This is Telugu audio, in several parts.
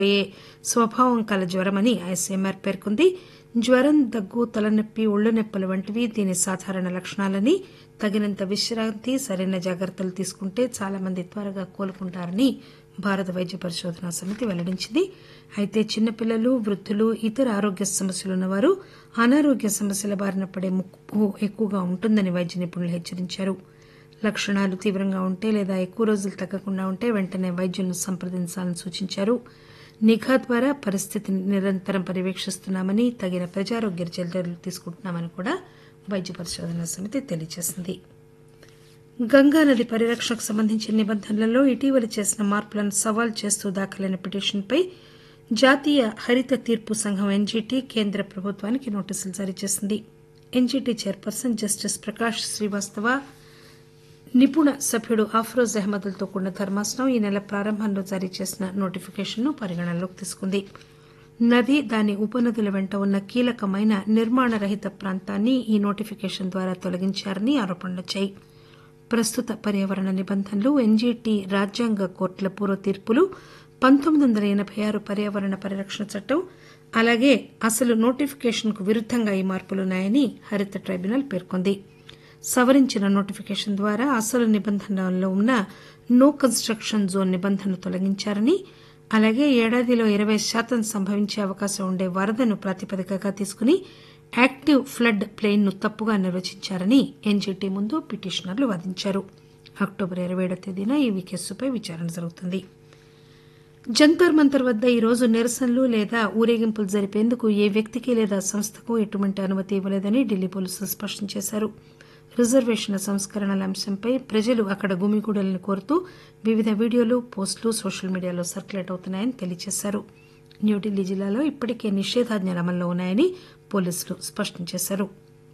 అయ్యే స్వభావం కల జ్వరమని ఐసీఎంఆర్ పేర్కొంది జ్వరం దగ్గు తలనొప్పి ఒళ్ళు నొప్పులు వంటివి దీని సాధారణ లక్షణాలని తగినంత విశ్రాంతి సరైన జాగ్రత్తలు తీసుకుంటే చాలా మంది త్వరగా కోలుకుంటారని భారత వైద్య పరిశోధనా సమితి వెల్లడించింది అయితే చిన్నపిల్లలు వృద్దులు ఇతర ఆరోగ్య సమస్యలున్నవారు అనారోగ్య సమస్యల బారిన పడే ముప్పు ఎక్కువగా ఉంటుందని వైద్య నిపుణులు హెచ్చరించారు లక్షణాలు తీవ్రంగా ఉంటే లేదా ఎక్కువ రోజులు తగ్గకుండా ఉంటే వెంటనే వైద్యులను సంప్రదించాలని సూచించారు నిఘా ద్వారా పరిస్థితిని నిరంతరం పర్యవేక్షిస్తున్నామని తగిన ప్రజారోగ్య చర్యలు తీసుకుంటున్నామని కూడా వైద్య పరిశోధనా సమితి తెలియజేసింది గంగానది పరిరక్షణకు సంబంధించిన నిబంధనలలో ఇటీవల చేసిన మార్పులను సవాల్ చేస్తూ దాఖలైన పిటిషన్పై జాతీయ హరిత తీర్పు సంఘం ఎన్జీటీ కేంద్ర ప్రభుత్వానికి నోటీసులు జారీ చేసింది NGT chairperson justice Prakash Srivastava నిపుణ సభ్యుడు అఫ్రోజ్ అహ్మద్లతో కూడిన ధర్మాసనం ఈ నెల ప్రారంభంలో జారీ చేసిన నోటిఫికేషన్ను పరిగణనలోకి తీసుకుంది నది దాని ఉపనదుల వెంట ఉన్న కీలకమైన నిర్మాణ రహిత ప్రాంతాన్ని ఈ నోటిఫికేషన్ ద్వారా తొలగించారని ఆరోపణలొచ్చాయి ప్రస్తుత పర్యావరణ నిబంధనలు ఎన్జీటీ రాజ్యాంగ కోర్టుల పూర్వ తీర్పులు పంతొమ్మిది వందల ఎనబై ఆరు పర్యావరణ పరిరక్షణ చట్టం అలాగే అసలు నోటిఫికేషన్కు విరుద్దంగా ఈ మార్పులున్నాయని హరిత ట్రైబ్యునల్ పేర్కొంది సవరించిన నోటిఫికేషన్ ద్వారా అసలు నిబంధనల్లో ఉన్న నో కన్స్ట్రక్షన్ జోన్ నిబంధనను తొలగించారని అలాగే ఏడాదిలో ఇరవై శాతం సంభవించే అవకాశం ఉండే వరదను ప్రాతిపదికగా తీసుకుని యాక్టివ్ ఫ్లడ్ ప్లెయిన్ ను తప్పుగా నిర్వచించారని ఎన్జీటీ ముందు పిటిషనర్లు వాదించారు అక్టోబర్ ఇరవై ఏడో తేదీన ఈ కేసుపై విచారణ జరుగుతుంది జంతర్ మంతర్ వద్ద ఈ రోజు నిరసనలు లేదా ఊరేగింపులు జరిపేందుకు ఏ వ్యక్తికి లేదా సంస్థకు ఎటువంటి అనుమతి ఇవ్వలేదని ఢిల్లీ పోలీసులు స్పష్టం చేశారు రిజర్వేషన్ల సంస్కరణల అంశంపై ప్రజలు అక్కడ గుమిగూడాలని కోరుతూ వివిధ వీడియోలు పోస్టులు సోషల్ మీడియాలో సర్క్యులేట్ అవుతున్నాయని తెలియజేశారు న్యూఢిల్లీ జిల్లాలో ఇప్పటికే నిషేధాజ్ఞలు అమల్లో ఉన్నాయని పోలీసులు స్పష్టం చేశారు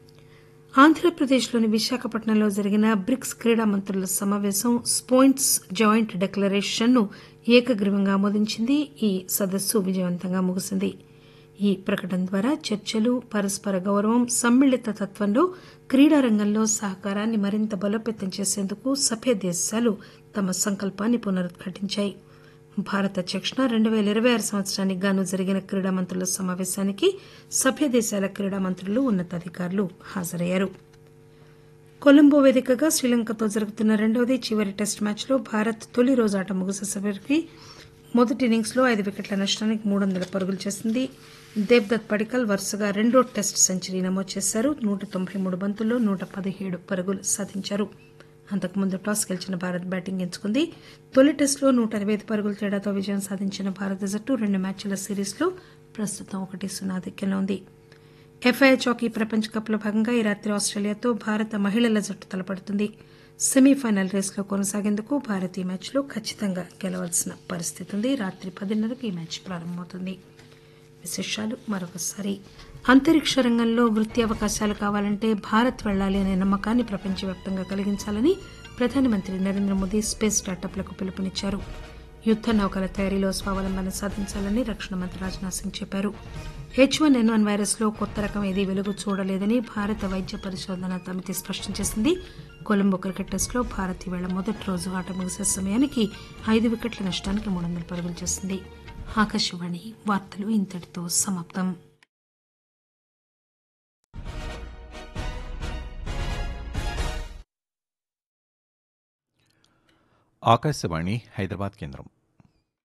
ఆంధ్రప్రదేశ్లోని విశాఖపట్నంలో జరిగిన బ్రిక్స్ క్రీడా మంత్రుల సమావేశం స్పోయింట్స్ జాయింట్ డిక్లరేషన్ ను ఏకగ్రీవంగా ఆమోదించింది ఈ సదస్సు విజయవంతంగా ముగిసింది ఈ ప్రకటన ద్వారా చర్చలు పరస్పర గౌరవం సమ్మిళిత తత్వంలో క్రీడా రంగంలో సహకారాన్ని మరింత బలోపేతం చేసేందుకు సభ్య దేశాలు తమ సంకల్పాన్ని పునరుద్ఘాటించాయి భారత అధ్యక్షన రెండు పేల ఇరవై ఆరు సంవత్సరానికి గాను జరిగిన క్రీడా మంత్రుల సమావేశానికి సభ్య దేశాల క్రీడా మంత్రులు ఉన్నతాధికారులు హాజరయ్యారు కొలంబో వేదికగా శ్రీలంకతో జరుగుతున్న రెండవది చివరి టెస్ట్ మ్యాచ్లో భారత్ తొలి రోజు ఆట ముగిసేసరికి మొదటి ఇన్నింగ్స్లో ఐదు వికెట్ల నష్టానికి మూడు వందల పరుగులు చేసింది దేబ్దత్ పడికల్ వరుసగా రెండో టెస్ట్ సెంచరీ నమోదు చేశారు నూట తొంభై మూడు బంతుల్లో నూట పదిహేడు పరుగులు సాధించారు అంతకుముందు టాస్ గెలిచిన భారత్ బ్యాటింగ్ ఎంచుకుంది తొలి టెస్టులో నూట అరవై ఐదు పరుగుల తేడాతో విజయం సాధించిన భారత జట్టు రెండు మ్యాచ్ల సిరీస్లో ప్రస్తుతం ఒకటి సున్నా ఆధిక్యంలో ఉంది ఎఫ్ఐహెచ్ హాకీ ప్రపంచ కప్లో భాగంగా ఈ రాత్రి ఆస్ట్రేలియాతో భారత మహిళల జట్టు తలపడుతుంది సెమీఫైనల్ రేసులో కొనసాగేందుకు భారత్ ఈ మ్యాచ్లో ఖచ్చితంగా గెలవాల్సిన పరిస్థితి ఉంది రాత్రి పదిన్నరకు ఈ మ్యాచ్ ప్రారంభమవుతుంది విశేషాలు మరొకసారి అంతరిక్ష రంగంలో వృత్తి అవకాశాలు కావాలంటే భారత్ వెళ్లాలి అనే నమ్మకాన్ని ప్రపంచవ్యాప్తంగా కలిగించాలని ప్రధానమంత్రి నరేంద్ర మోదీ స్పేస్ స్టార్టప్లకు పిలుపునిచ్చారు యుద్ద నౌకల తయారీలో స్వావలంబన సాధించాలని రక్షణ మంత్రి రాజ్నాథ్ సింగ్ చెప్పారు H one N one virus లో కొత్త రకం ఏదీ వెలుగు చూడలేదని భారత వైద్య పరిశోధన సమితి స్పష్టం చేసింది కొలంబో క్రికెట్ టెస్టులో భారత్ ఈవేళ మొదటి రోజు ఆట ముగిసే సమయానికి ఐదు వికెట్ల నష్టానికి మూడు వందల పరుగులు చేసింది ఆకాశవాణి వార్తలు ఇంతటితో సమాప్తం ఆకాశవాణి హైదరాబాద్ కేంద్రం